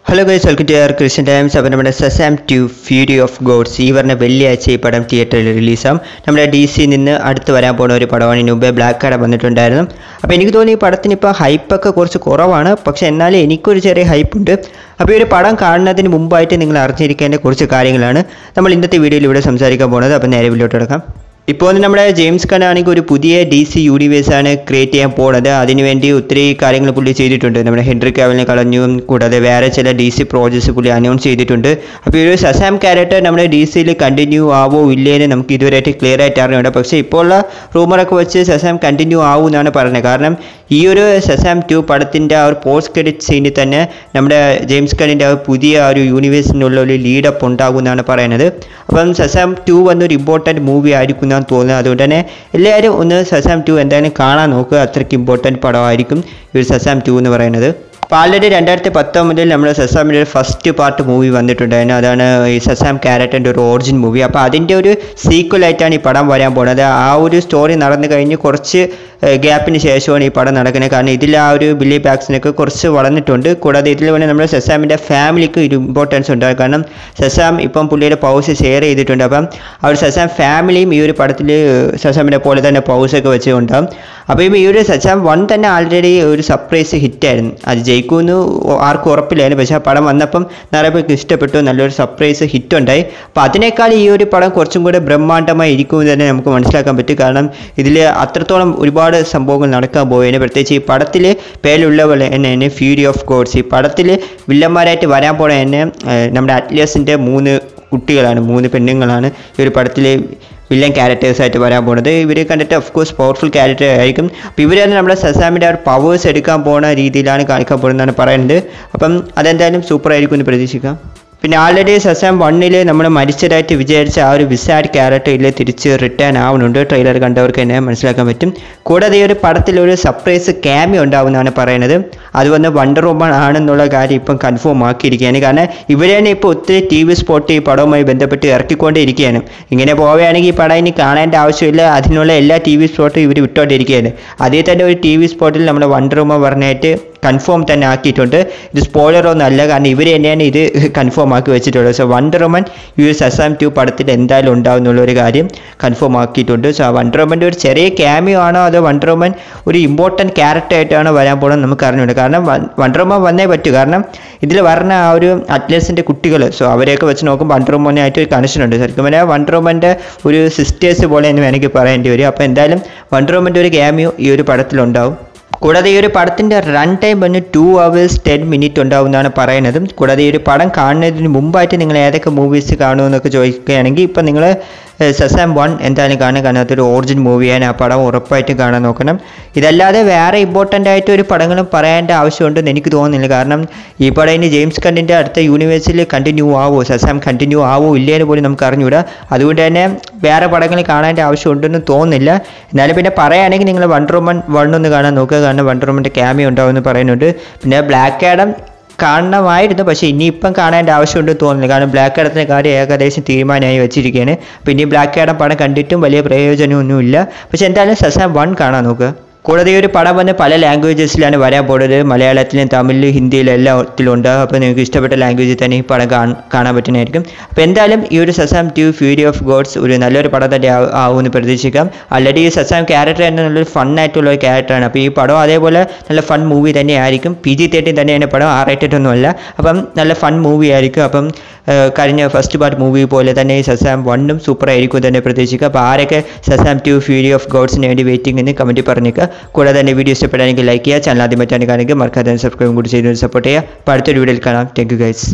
Hello guys welcome to R Christian Times അപ്പോൾ നമ്മുടെ Shazam two Fury of Gods ഈ പറഞ്ഞ വെള്ളിയാഴ്ച ഈ പടം തിയേറ്ററിൽ റിലീസാവും നമ്മുടെ ഡി സി നിന്ന് അടുത്ത് വരാൻ പോകുന്ന ഒരു പടമാണ് ഇതിന് മുമ്പേ ബ്ലാക്ക് കാർഡ് വന്നിട്ടുണ്ടായിരുന്നു അപ്പോൾ എനിക്ക് തോന്നി ഈ പടത്തിന് ഇപ്പോൾ ഹൈപ്പൊക്കെ കുറച്ച് കുറവാണ് പക്ഷേ എന്നാലും എനിക്കൊരു ചെറിയ ഹൈപ്പ് ഉണ്ട് അപ്പോൾ ഈ ഒരു പടം കാണുന്നതിന് മുമ്പായിട്ട് നിങ്ങൾ അറിഞ്ഞിരിക്കേണ്ട കുറച്ച് കാര്യങ്ങളാണ് നമ്മൾ ഇന്നത്തെ വീഡിയോയിൽ ഇവിടെ സംസാരിക്കാൻ പോകുന്നത് അപ്പോൾ നേരെ വീട്ടിലോട്ട് കിടക്കാം ഇപ്പോൾ നമ്മുടെ ജെയിംസ് കൺ ആണെങ്കിൽ ഒരു പുതിയ ഡി സി യൂണിവേഴ്സ് ആണ് ക്രിയേറ്റ് ചെയ്യാൻ പോകുന്നത് അതിനുവേണ്ടി ഒത്തിരി കാര്യങ്ങൾ പുള്ളി ചെയ്തിട്ടുണ്ട് നമ്മുടെ ഹെൻറി കാവലിനെ കളഞ്ഞു കൂടാതെ വേറെ ചില ഡി സി പ്രോജക്ട്സ് പുള്ളി അനൗൺസ് ചെയ്തിട്ടുണ്ട് അപ്പോൾ ഈ ഒരു സസാം ക്യാരക്ടർ നമ്മുടെ ഡി സിയിൽ കണ്ടിന്യൂ ആവോ ഇല്ലേ എന്ന് നമുക്ക് ഇതുവരെയായിട്ട് ക്ലിയർ ആയിട്ട് അറിഞ്ഞുണ്ട് പക്ഷേ ഇപ്പോൾ ഉള്ള റൂമറൊക്കെ വെച്ച് സസാം കണ്ടിന്യൂ ആവും എന്നാണ് പറയുന്നത് കാരണം ഈ ഒരു സസാം ടു പടത്തിൻ്റെ ആ ഒരു പോസ്റ്റ് ക്രെഡിറ്റ് സീനിൽ തന്നെ നമ്മുടെ ജെയിംസ് കണ്ണിൻ്റെ ആ പുതിയ ആ ഒരു യൂണിവേഴ്സിനുള്ള ഒരു ലീഡപ്പ് ഉണ്ടാകും എന്നാണ് പറയുന്നത് അപ്പം സസാം ടു വന്നൊരു ഇമ്പോർട്ടൻറ്റ് മൂവി ആയിരിക്കും എന്നാണ് തോന്നുന്നത് അതുകൊണ്ട് തന്നെ എല്ലാവരും ഒന്ന് സസാം ടു എന്തായാലും കാണാൻ നോക്കുക അത്രയ്ക്ക് ഇമ്പോർട്ടൻറ്റ് പടമായിരിക്കും ഈ ഒരു സസാം ടു എന്ന് പറയുന്നത് അപ്പോൾ ആൾറെഡി രണ്ടായിരത്തി പത്തൊമ്പതിൽ നമ്മുടെ സസാമിൻ്റെ ഒരു ഫസ്റ്റ് പാർട്ട് മൂവി വന്നിട്ടുണ്ടായിരുന്നു അതാണ് ഈ സസാം ക്യാരറ്റിൻ്റെ ഒരു ഓറിജിൻ മൂവി അപ്പോൾ അതിൻ്റെ ഒരു സീക്വലായിട്ടാണ് ഈ പടം വരാൻ പോകുന്നത് ആ ഒരു സ്റ്റോറി നടന്നു കഴിഞ്ഞ് കുറച്ച് ഗ്യാപ്പിന് ശേഷമാണ് ഈ പടം നടക്കുന്നത് കാരണം ഇതിൽ ആ ഒരു ബില്ലി ബാക്സിനൊക്കെ കുറച്ച് വളർന്നിട്ടുണ്ട് കൂടാതെ ഇതിൽ വേണേൽ നമ്മുടെ സെസാമിൻ്റെ ഫാമിലിക്ക് ഒരു ഇമ്പോർട്ടൻസ് ഉണ്ട് കാരണം സെസാം ഇപ്പം പുള്ളിയുടെ പൗസ് ഷെയർ ചെയ്തിട്ടുണ്ട് അപ്പം ആ ഒരു സെസാം ഫാമിലിയും ഈ ഒരു പടത്തിൽ സെസാമിനെ പോലെ തന്നെ പൗസൊക്കെ വെച്ചുകൊണ്ടാകും അപ്പോൾ ഈ ഒരു സെസാം വൺ തന്നെ ആൾറെഡി ഒരു സർപ്രൈസ് ഹിറ്റായിരുന്നു അത് ജയിക്കുമെന്ന് ആർക്കും ഉറപ്പില്ലായിരുന്നു പക്ഷേ ആ പടം വന്നപ്പം നിറയെ പേർക്ക് ഇഷ്ടപ്പെട്ടു നല്ലൊരു സർപ്രൈസ് ഹിറ്റ് ഉണ്ടായി അപ്പോൾ അതിനേക്കാൾ ഈ ഒരു പടം കുറച്ചും കൂടെ ബ്രഹ്മാണ്ഡമായി ഇരിക്കുമെന്ന് തന്നെ നമുക്ക് മനസ്സിലാക്കാൻ പറ്റും കാരണം ഇതിൽ അത്രത്തോളം ഒരുപാട് സംഭവങ്ങൾ നടക്കാൻ പോവുകയാണ് പ്രത്യേകിച്ച് ഈ പടത്തിൽ പേരുള്ള പോലെ തന്നെ ഫ്യൂരി ഓഫ് ഗോഡ്സ് ഈ പടത്തിൽ വില്ലന്മാരായിട്ട് വരാൻ പോണ തന്നെ നമ്മുടെ അറ്റ്ലസിൻ്റെ മൂന്ന് കുട്ടികളാണ് മൂന്ന് പെണ്ണുങ്ങളാണ് ഈ ഒരു പടത്തിൽ വില്ലൻ ക്യാരക്ടേഴ്സായിട്ട് വരാൻ പോകുന്നത് ഇവരെ കണ്ടിട്ട് ഓഫ് കോഴ്സ് പവർഫുൾ ക്യാരക്ടർ ആയിരിക്കും അപ്പോൾ ഇവർ തന്നെ നമ്മുടെ സസാമിൻ്റെ ആ ഒരു പവേഴ്സ് എടുക്കാൻ പോകുന്ന രീതിയിലാണ് കാണിക്കാൻ പോകുന്നതെന്നാണ് പറയുന്നത് അപ്പം അതെന്തായാലും സൂപ്പർ ആയിരിക്കും എന്ന് പ്രതീക്ഷിക്കാം പിന്നെ ആൾറെഡി സസാം വണ്ണിൽ നമ്മൾ മരിച്ചതായിട്ട് വിചാരിച്ച ആ ഒരു വിസാഡ് ക്യാരക്ടറിൽ തിരിച്ച് റിട്ടേൺ ആവുന്നുണ്ട് ട്രെയിലർ കണ്ടവർക്ക് തന്നെ മനസ്സിലാക്കാൻ പറ്റും കൂടാതെ ഈ ഒരു പടത്തിൽ ഒരു സർപ്രൈസ് ക്യാമി ഉണ്ടാവുമെന്നാണ് പറയുന്നത് അത് വന്ന് വണ്ടർ വുമൺ ആണെന്നുള്ള കാര്യം ഇപ്പം കൺഫേം ആക്കിയിരിക്കുകയാണ് കാരണം ഇവർ തന്നെ ഇപ്പോൾ ഒത്തിരി ടി വി സ്പോട്ട് ഈ പടവുമായി ബന്ധപ്പെട്ട് ഇറക്കിക്കൊണ്ടേ ഇരിക്കുകയാണ് ഇങ്ങനെ പോവുകയാണെങ്കിൽ ഈ പടം ഇനി കാണേണ്ട ആവശ്യമില്ല അതിനുള്ള എല്ലാ ടി വി സ്പോട്ടും ഇവർ വിട്ടോണ്ടിരിക്കുകയാണ് അതിൽ തന്നെ ഒരു ടി വി സ്പോട്ടിൽ നമ്മുടെ വണ്ടർ വുമൺ പറഞ്ഞായിട്ട് കൺഫേം തന്നെ ആക്കിയിട്ടുണ്ട് ഇത് സ്പോയിലർ ഒന്നും അല്ല കാരണം ഇവർ തന്നെയാണ് ഇത് കൺഫേം ആക്കി വെച്ചിട്ടുള്ളത് സോ വണ്ടർ വുമൻ യു എസ് അസാം ടു പടത്തിൽ എന്തായാലും ഉണ്ടാവും എന്നുള്ള ഒരു കാര്യം കൺഫേം ആക്കിയിട്ടുണ്ട് സോ വണ്ടർ വുമൻ്റെ ഒരു ചെറിയ ക്യാമിയോ ആണോ അതോ വണ്ടർ വുമൻ ഒരു ഇമ്പോർട്ടൻറ്റ് ക്യാരക്ടർ ആയിട്ടാണ് വരാൻ പോകുന്നത് നമുക്ക് അറിഞ്ഞുണ്ട് കാരണം വണ്ടർ വുമൻ വന്നേ പറ്റൂ കാരണം ഇതിൽ പറഞ്ഞ ആ ഒരു അറ്റ്ലസിൻ്റെ കുട്ടികൾ സോ അവരെയൊക്കെ വെച്ച് നോക്കുമ്പോൾ വണ്ടർ വുമനായിട്ട് ഒരു കണക്ഷൻ ഉണ്ട് ശരിക്കും പറഞ്ഞാൽ വണ്ടർ വുമൻ്റെ ഒരു സിസ്റ്റേഴ്സ് പോലെ എന്ന് വേണമെങ്കിൽ പറയേണ്ടി വരും അപ്പോൾ എന്തായാലും വണ്ടർ വുമൻ്റെ ഒരു ക്യാമിയോ ഈ ഒരു പടത്തിലുണ്ടാവും കൂടാതെ ഈ ഒരു പടത്തിൻ്റെ റൺ ടൈം വന്ന് ടു അവേഴ്സ് ടെൻ മിനിറ്റ് ഉണ്ടാവുമെന്നാണ് പറയുന്നതും കൂടാതെ ഈ ഒരു പടം കാണുന്നതിന് മുമ്പായിട്ട് നിങ്ങൾ ഏതൊക്കെ മൂവീസ് കാണുമെന്നൊക്കെ ചോദിക്കുകയാണെങ്കിൽ ഇപ്പം നിങ്ങൾ സസാം വൺ എന്തായാലും കാണാൻ കാരണം അതൊരു ഒറിജിൻ മൂവിയാണ് ആ പടം ഉറപ്പായിട്ടും കാണാൻ നോക്കണം ഇതല്ലാതെ വേറെ ഇമ്പോർട്ടൻ്റ് ആയിട്ട് ഒരു പടങ്ങളും പറയേണ്ട ആവശ്യമുണ്ടെന്ന് എനിക്ക് തോന്നുന്നില്ല കാരണം ഈ പടം ഇനി ജെയിംസ് കണ്ടിൻ്റെ അടുത്ത യൂണിവേഴ്സിൽ കണ്ടിന്യൂ ആവോ സസാം കണ്ടിന്യൂ ആവോ ഇല്ലേന്ന് പോലും നമുക്ക് അറിഞ്ഞൂടാ അതുകൊണ്ട് തന്നെ വേറെ പടങ്ങൾ കാണേണ്ട ആവശ്യമുണ്ടെന്ന് തോന്നുന്നില്ല എന്നാലും പിന്നെ പറയുകയാണെങ്കിൽ നിങ്ങൾ വണ്ടർ വുമൺ വൺ ഒന്ന് കാണാൻ നോക്കുക കാരണം വണ്ടർ വുമൻ്റെ ക്യാമി ഉണ്ടാവുമെന്ന് പറയുന്നുണ്ട് പിന്നെ ബ്ലാക്ക് ആഡം കാണണമായിരുന്നു പക്ഷേ ഇനിയിപ്പം കാണേണ്ട ആവശ്യമുണ്ടെന്ന് തോന്നുന്നില്ല കാരണം ബ്ലാക്ക് ആഡത്തിൻ്റെ കാര്യം ഏകദേശം തീരുമാനമായി വെച്ചിരിക്കുകയാണ് പിന്നെ ഈ ബ്ലാക്ക് ആഡം പടം കണ്ടിട്ടും വലിയ പ്രയോജനമൊന്നുമില്ല പക്ഷേ എന്തായാലും സസാം വൺ കാണാൻ നോക്കുക കൂടാതെ ഈ ഒരു പടം വന്ന് പല ലാംഗ്വേജസിലാണ് വരാൻ പോകുന്നത് മലയാളത്തിലും തമിഴിലും ഹിന്ദിയിലും എല്ലാത്തിലും ഉണ്ട് അപ്പോൾ നിങ്ങൾക്ക് ഇഷ്ടപ്പെട്ട ലാംഗ്വേജിൽ തന്നെ ഈ പടം കാണാൻ പറ്റുന്നതായിരിക്കും അപ്പോൾ എന്തായാലും ഈ ഒരു Shazam two Fury of Gods ഒരു നല്ലൊരു പടം തന്നെ ആവുമെന്ന് പ്രതീക്ഷിക്കാം ആൾറെഡി ഈ സസാം ക്യാരക്ടർ തന്നെ നല്ലൊരു ഫണ്ണായിട്ടുള്ള ഒരു ക്യാരക്ടറാണ് അപ്പോൾ ഈ പടം അതേപോലെ നല്ല ഫൺ മൂവി തന്നെ ആയിരിക്കും പി ജി തേർട്ടീൻ തന്നെയാണ് പടം ആർ റേറ്റഡ് ഒന്നുമല്ല അപ്പം നല്ല ഫൺ മൂവി ആയിരിക്കും അപ്പം കഴിഞ്ഞ ഫസ്റ്റ് പാർട്ട് മൂവി പോലെ തന്നെ ഈ സസാം വണ്ണും സൂപ്പർ ആയിരിക്കും തന്നെ പ്രതീക്ഷിക്കുക അപ്പോൾ ആരൊക്കെ സസാം ടു ഫ്യൂരി ഓഫ് ഗോഡ്സിന് വേണ്ടി വെയിറ്റിംഗ് എന്ന് കമൻറ്റിൽ പറഞ്ഞേക്കുക കൂടാതെ തന്നെ വീഡിയോ ഇഷ്ടപ്പെടാനെങ്കിൽ ലൈക്ക് ചെയ്യുക ചാനൽ ആദ്യമായിട്ടാണ് കാണുമെങ്കിൽ മറക്കാതെ സബ്സ്ക്രൈബും കൂടി ചെയ്ത് സപ്പോർട്ട് ചെയ്യുക അപ്പോൾ അടുത്തൊരു വീഡിയോയിൽ കാണാം thank you guys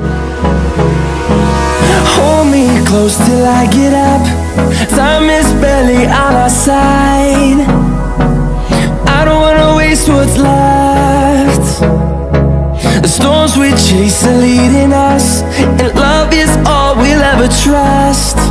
Hold me close till I get up. Time is barely on our side. I don't wanna waste what's left. The storms we chase are leading us, and love is all we'll ever trust.